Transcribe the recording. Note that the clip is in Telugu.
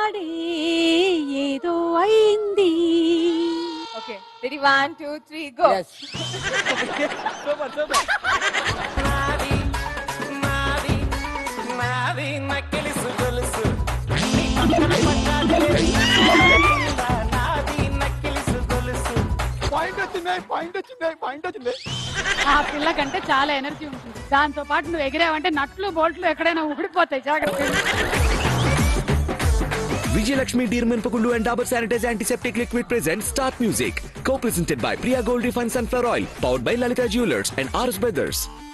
వాడే ఏదో అయింది okay ready one two three go super super point వచ్చింది పాయింట్ వచ్చింది పాయింట్ వచ్చింది ఆ పిల్ల కంటే చాలా ఎనర్జీ ఉంటుంది దాంతో పాటు నువ్వు ఎగిరావంటే నట్లు బోల్ట్లు ఎక్కడైనా ఊడిపోతాయి జాగ్రత్త Vijayalakshmi Deer Menpakullu and Dabur Sanitize Antiseptic Liquid presents Start Music. Co-presented by Priya Gold Refined Sunflower Oil. Powered by Lalita Jewelers and RS Brothers.